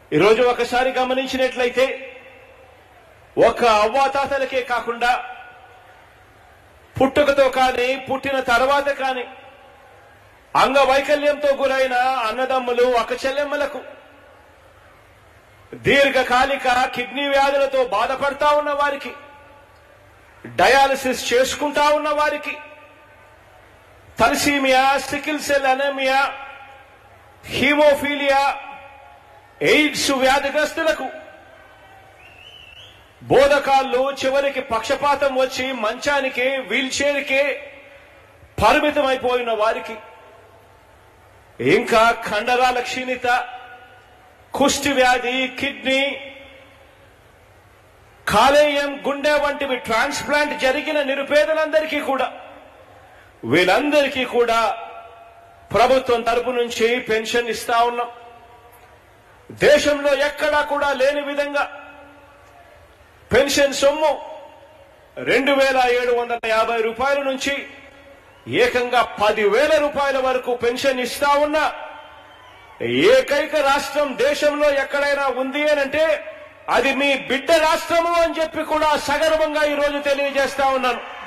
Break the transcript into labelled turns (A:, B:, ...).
A: ఈరోజు ఒకసారి గమనించినట్లయితే ఒక అవ్వాతాతలకే కాకుండా పుట్టుకతో కానీ పుట్టిన తర్వాత కానీ అంగవైకల్యంతో గురైన అన్నదమ్ములు అక్కచెల్లెమ్మలకు దీర్ఘకాలిక కిడ్నీ వ్యాధులతో బాధపడతా ఉన్న వారికి డయాలసిస్ చేసుకుంటా ఉన్న వారికి thalassaemia sickle cell anaemia haemophilia AIDS వ్యాధిగ్రస్తులకు బోధకాళ్ళు చివరికి పక్షపాతం వచ్చి మంచానికి వీల్ చైర్కే పరిమితమైపోయిన వారికి ఇంకా కండరాల క్షీణిత కుష్టి వ్యాధి కిడ్నీ కాలేయం గుండె వంటివి ట్రాన్స్ప్లాంట్ జరిగిన నిరుపేదలందరికీ కూడా వీళ్ళందరికీ కూడా ప్రభుత్వం తరపు నుంచి పెన్షన్ ఇస్తా ఉన్నాం దేశంలో ఎక్కడా కూడా లేని విధంగా పెన్షన్ సొమ్ము రెండు వేల ఏడు వందల యాభై రూపాయల నుంచి ఏకంగా పదివేల రూపాయల వరకు పెన్షన్ ఇస్తా ఉన్న ఏకైక రాష్ట్రం దేశంలో ఎక్కడైనా ఉంది అనంటే అది మీ బిడ్డ రాష్ట్రము అని చెప్పి కూడా సగర్వంగా ఈ రోజు తెలియజేస్తా ఉన్నాను